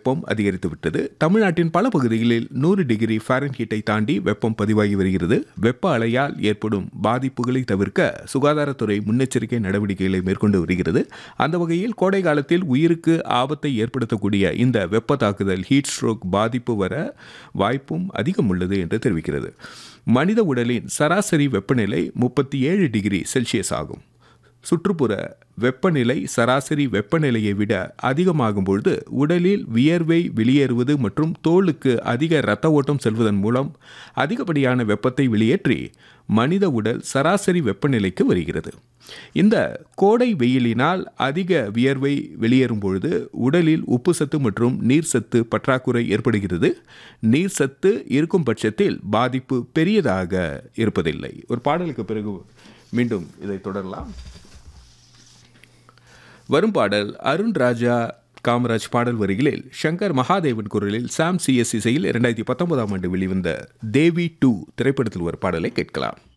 வெப்பம் அதிகரித்துவிட்டது தமிழ்நாட்டின் பல பகுதிகளில் நூறு டிகிரி ஃபாரன்ஹீட்டை தாண்டி வெப்பம் பதிவாகி வருகிறது வெப்ப அலையால் ஏற்படும் பாதிப்புகளை தவிர்க்க சுகாதாரத்துறை முன்னெச்சரிக்கை நடவடிக்கைகளை மேற்கொண்டு வருகிறது அந்த வகையில் கோடை காலத்தில் உயிருக்கு ஆபத்தை ஏற்படுத்தக்கூடிய இந்த வெப்ப தாக்குதல் ஹீட் ஸ்ட்ரோக் பாதிப்பு வர வாய்ப்பும் அதிகம் உள்ளது என்று தெரிவிக்கிறது மனித உடலின் சராசரி வெப்பநிலை முப்பத்தி ஏழு டிகிரி செல்சியஸ் ஆகும் சுற்றுப்புற வெப்பநிலை சராசரி வெப்பநிலையை விட அதிகமாகும் பொழுது உடலில் வியர்வை வெளியேறுவது மற்றும் தோலுக்கு அதிக இரத்த ஓட்டம் செல்வதன் மூலம் அதிகப்படியான வெப்பத்தை வெளியேற்றி மனித உடல் சராசரி வெப்பநிலைக்கு வருகிறது இந்த கோடை வெயிலினால் அதிக வியர்வை வெளியேறும் பொழுது உடலில் உப்பு சத்து மற்றும் நீர் சத்து பற்றாக்குறை ஏற்படுகிறது நீர் சத்து இருக்கும் பட்சத்தில் பாதிப்பு பெரியதாக இருப்பதில்லை ஒரு பாடலுக்கு பிறகு மீண்டும் இதை தொடரலாம் வரும் பாடல் அருண் ராஜா காமராஜ் பாடல் வரிகளில் சங்கர் மகாதேவன் குரலில் சாம் சிஎஸ் இசையில் இரண்டாயிரத்தி பத்தொன்பதாம் ஆண்டு வெளிவந்த தேவி டூ திரைப்படத்தில் ஒரு பாடலை கேட்கலாம்